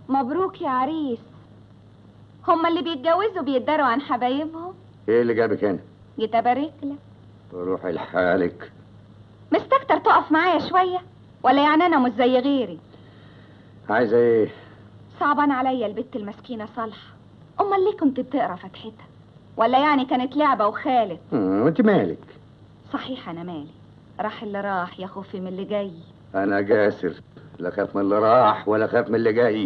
مبروك يا عريس هما اللي بيتجوزوا بيتداروا عن حبايبهم ايه اللي جابك هنا جيت ابارك لك روحي لحالك مستكتر تقف معايا شويه ولا يعني انا مش زي غيري عايزه ايه صعبان عليا البت المسكينه صالحه امال ليه كنت بتقرا فتحتها ولا يعني كانت لعبه وخالد مم، وانت مالك صحيح انا مالي راح اللي راح يا خوفي من اللي جاي انا جاسر لا خاف من اللي راح ولا خاف من اللي جاي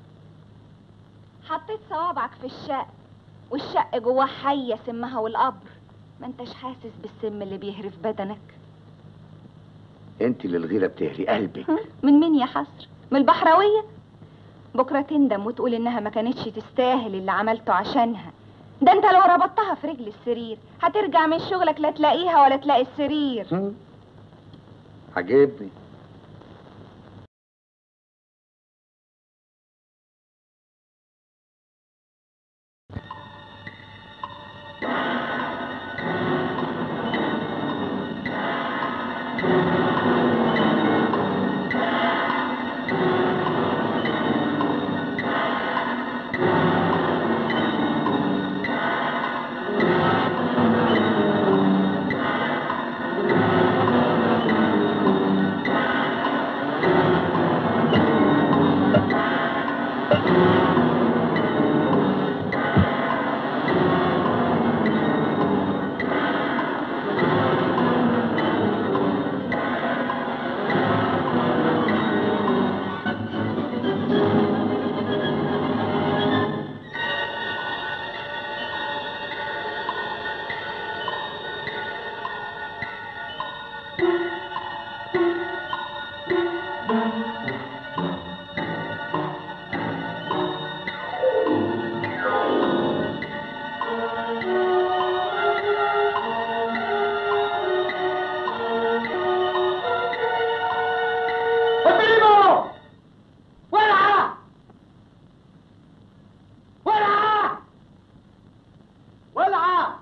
حطيت صوابعك في الشق والشق جواه حيه سمها والقبر ما انتش حاسس بالسم اللي بيهرف بدنك انت اللي الغيره بتهري قلبك هم؟ من مين يا حسر من البحراويه بكره تندم وتقول انها ما كانتش تستاهل اللي عملته عشانها ده انت لو ربطتها في رجل السرير هترجع من شغلك لا تلاقيها ولا تلاقي السرير مم. عجبني ¡Primo! ¡Fuera! ¡Fuera! ¡Fuera!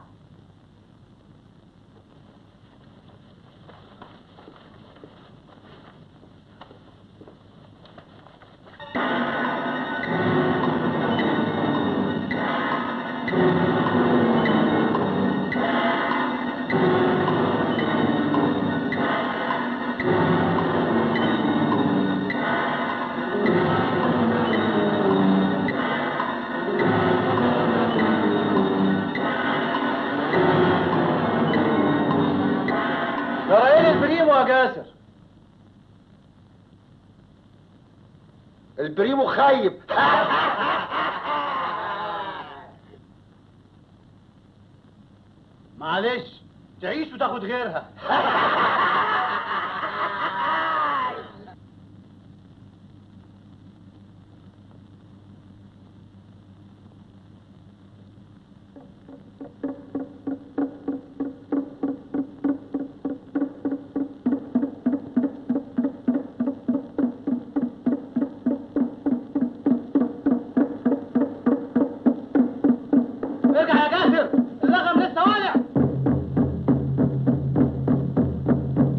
ترى ايه البريمو يا جاسر البريمو خايب معلش تعيش وتاخد غيرها ارجع يا جاسر اللغم لسه والع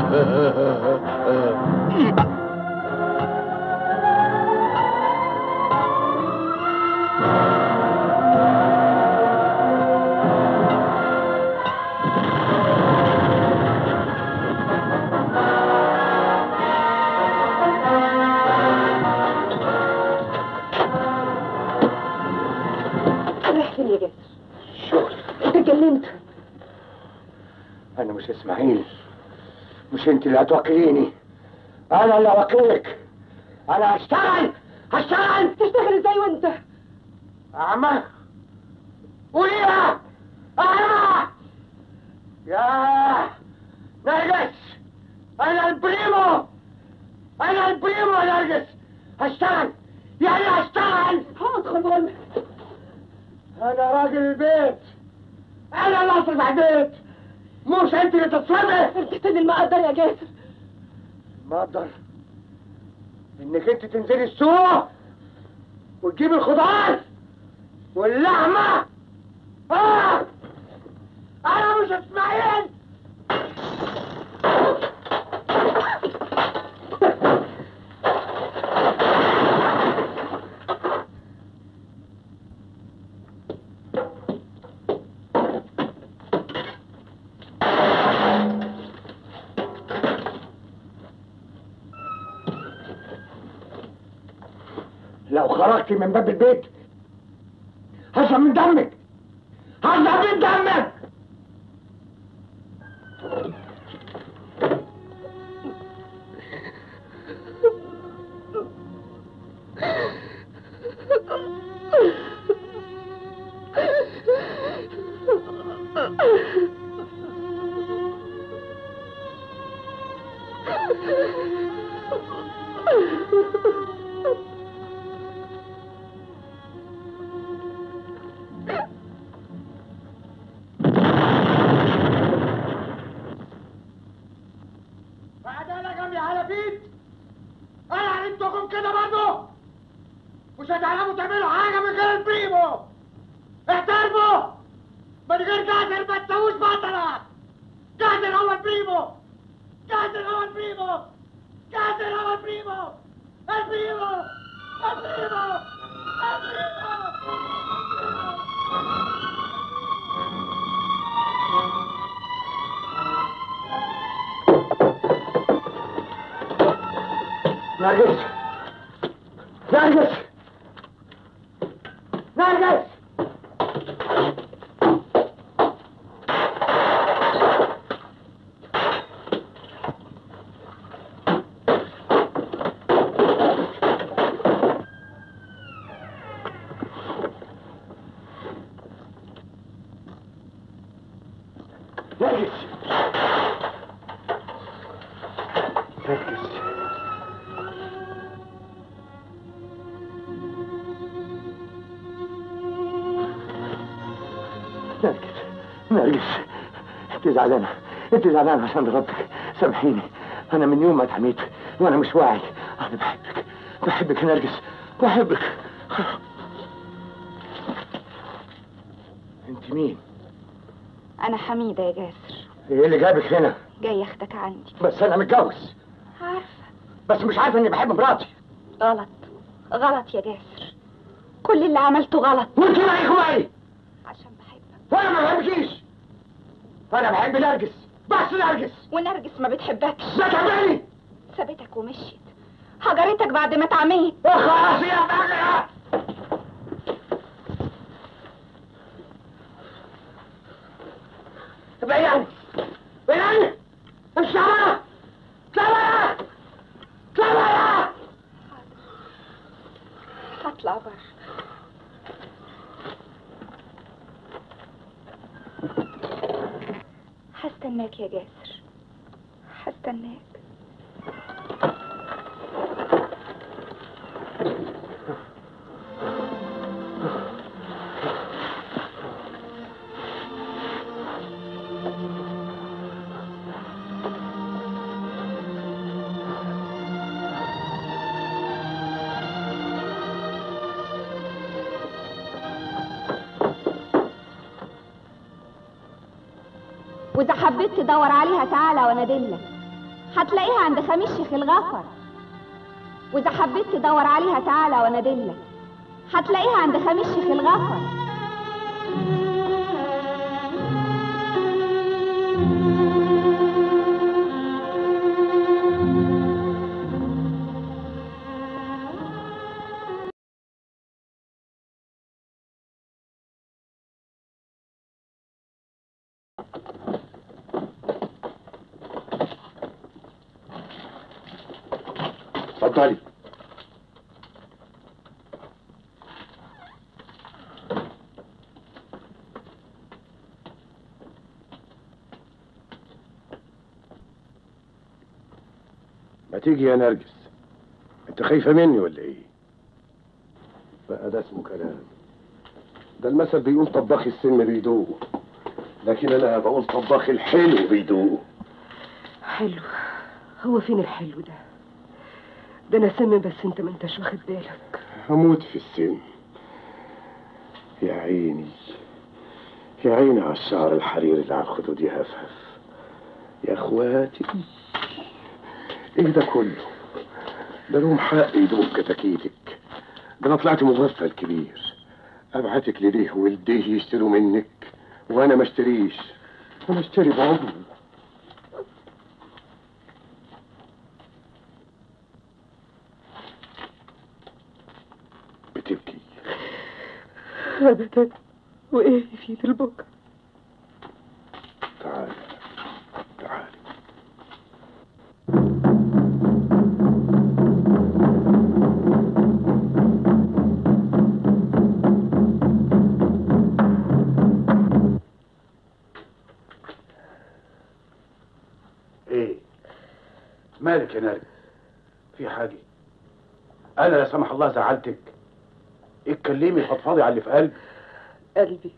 رايح فين يا جاسر شغل انت اتجننت انا مش اسماعيل مش انت اللي هتوكليني انا اللي اوكلك انا هشتغل هشتغل تشتغل ازاي وانت اعمى قوليها اعمى يا نرجس انا البريمو انا البريمو يا نرجس هشتغل يعني هشتغل هدخل بقول انا راجل البيت انا اللي اصرف على البيت مش انت اللي تصرفي انت فين المقدر يا جاسر ما اقدر انك انت تنزلي السوق وتجيبي الخضار واللحمه اه انا مش اسماعيل لو خرجتي من باب البيت هشرب من دمك هشرب من دمك بعدين جنبي على بيت انا علمتكم كده برضه مش هتعرفوا تعملوا حاجه من غير البريمو احترموا من غير كاسر ما تسووش بطلة كاسر هو البريمو كاسر هو البريمو كاسر هو البريمو البريمو البريمو البريمو نرجس نرجس نرجس نرجس نرجس نرجس نرجس انت زعلانة انت زعلانة عشان ربك سامحيني انا من يوم ما اتحميت وانا مش واعي انا بحبك بحبك يا نرجس بحبك انت مين؟ انا حميدة يا جاسر ايه اللي جابك هنا؟ جاي اخدك عندي بس انا متجوز عارفة بس مش عارف اني بحب مراتي غلط غلط يا جاسر كل اللي عملته غلط وانت رايك اخواني عشان بحبك وانا ما بحبكيش انا بحب نرجس بس نرجس ونرجس ما بتحبكش ده تعباني سابتك ومشيت هجرتك بعد ما اتعميت خلاص يا بغية بيان بيان الشارع شارع شارع هطلع بره هستناك يا جاسر هستناك واذا حبيت تدور عليها تعالى وانا ادلك هتلاقيها عند خميس شيخ الغفر واذا حبيت تدور عليها تعالى وانا ادلك هتلاقيها عند خميس شيخ الغفر اتفضلي ما تيجي يا نرجس انت خايفة مني ولا ايه بقى ده اسمه كلام ده المثل بيقول طباخ السم بيدوق لكن انا بقول طباخ الحلو بيدوق حلو هو فين الحلو ده ده انا سم بس انت ما انتش واخد بالك هموت في السن يا عيني يا عيني على الشعر الحرير اللي على الخدود يهفهف يا اخواتي ايه ده كله ده لهم حق يدوب كتاكيتك ده انا طلعت مغفل كبير ابعتك لديه ولديه يشتروا منك وانا ما اشتريش وانا اشتري بعضو بتبكي ابدا وايه في البكا تعالي تعالي ايه مالك يا نرجس في حاجه انا لا سمح الله زعلتك اتكلمي فضفضي على اللي في قلبك قلبي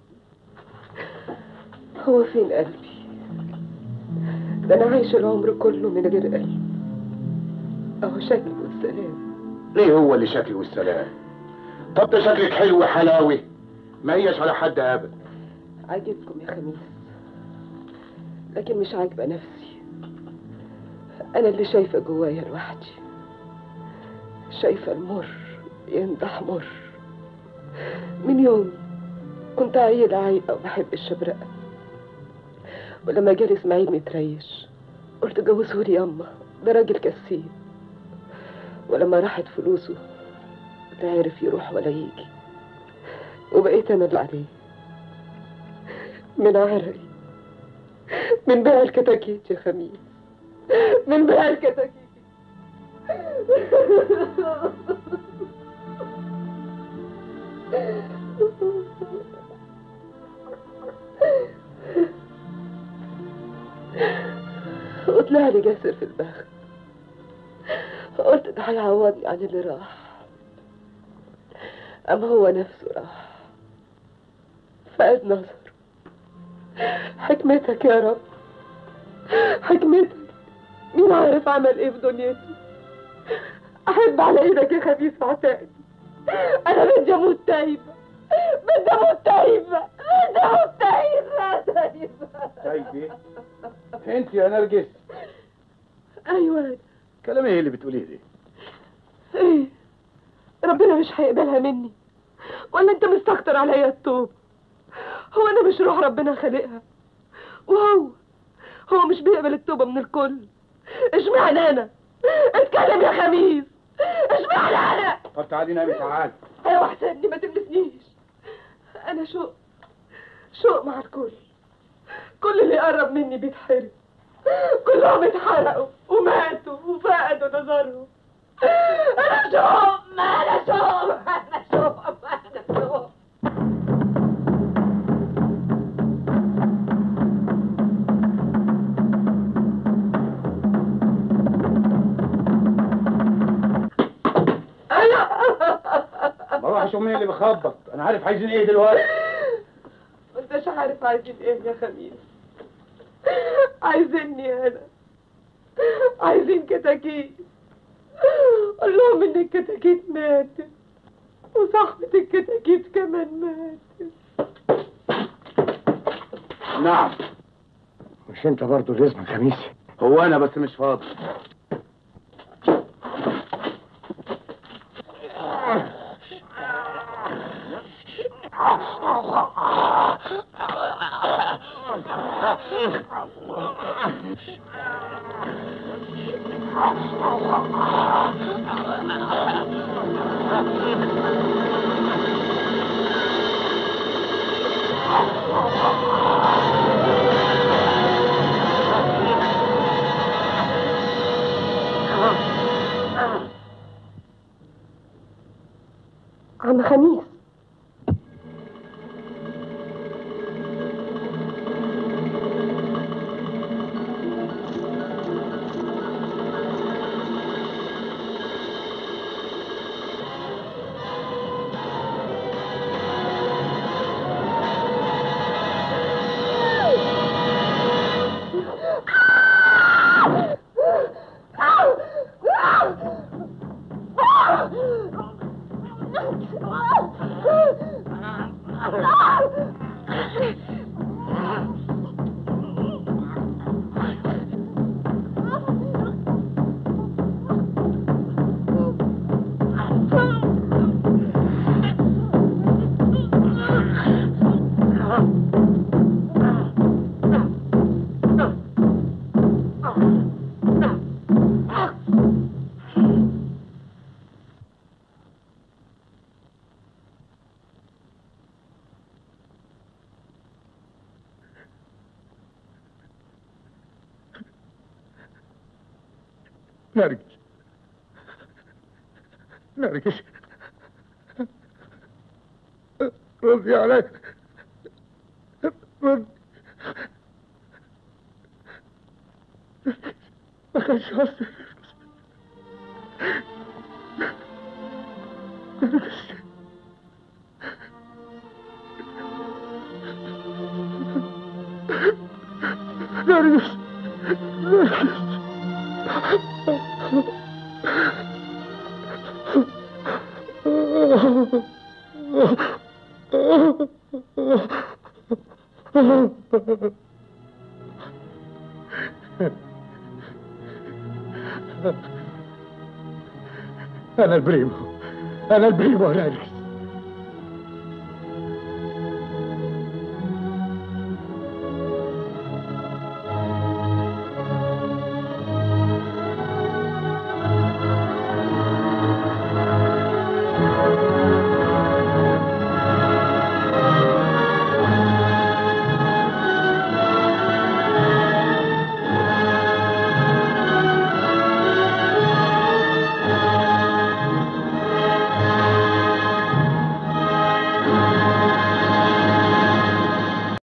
هو فين قلبي ده انا عايش العمر كله من غير قلب اهو شكل والسلام ليه هو اللي شكلي والسلام طب ده شكلك حلو وحلاوي ما هيش على حد ابدا عاجبكم يا خميس لكن مش عاجبة نفسي أنا اللي شايفة جوايا لوحدي شايفة المر ينضح مر من يوم كنت عيلة عايقة وبحب الشبرقة ولما جالي إسماعيل متريش قلت جوزهولي ياما ده راجل كسيب ولما راحت فلوسه لا عرف يروح ولا يجي وبقيت أنا اللي عليه من عرقي من بيع الكتاكيت يا خميس من بيع الكتاكيت وطلع لي جاسر في البخت قلت ده هيعوضني عن اللي راح أما هو نفسه راح فقد نظر حكمتك يا رب حكمتك مين عارف عمل ايه في دنيتي احب على ايدك يا خبيث عتاقي انا بدي اموت تايبه بدي اموت تايبه بدي اموت تايبه تايبه طيب ايه انت يا نرجس ايوه كلام ايه اللي بتقوليه ده ايه ربنا مش هيقبلها مني ولا انت مستكتر عليا التوب هو انا مش روح ربنا خالقها وهو هو مش بيقبل التوبة من الكل اشمعنى انا اتكلم يا خميس اشمعنى انا طب تعالي نامي تعالي ايوه احسن ما تلمسنيش انا شوق شوق مع الكل كل اللي قرب مني بيتحرق كلهم اتحرقوا وماتوا وفقدوا نظرهم انا شوق ما انا شوق ما انا شوق ما انا شوق ما اروحش مين اللي بخبط انا عارف عايزين ايه دلوقتي ما انتش عارف عايزين ايه يا خميس عايزيني انا عايزين كتاكيت قول لهم ان الكتاكيت ماتت وصاحبة الكتاكيت كمان ماتت نعم مش انت برضه اللي اسمك خميس هو انا بس مش فاضي عم خميس نرجس نرجس ردي علي رد ما كانش قصدي نرجس نرجس نرجس أنا البريمو أنا البريمو أنا أليكس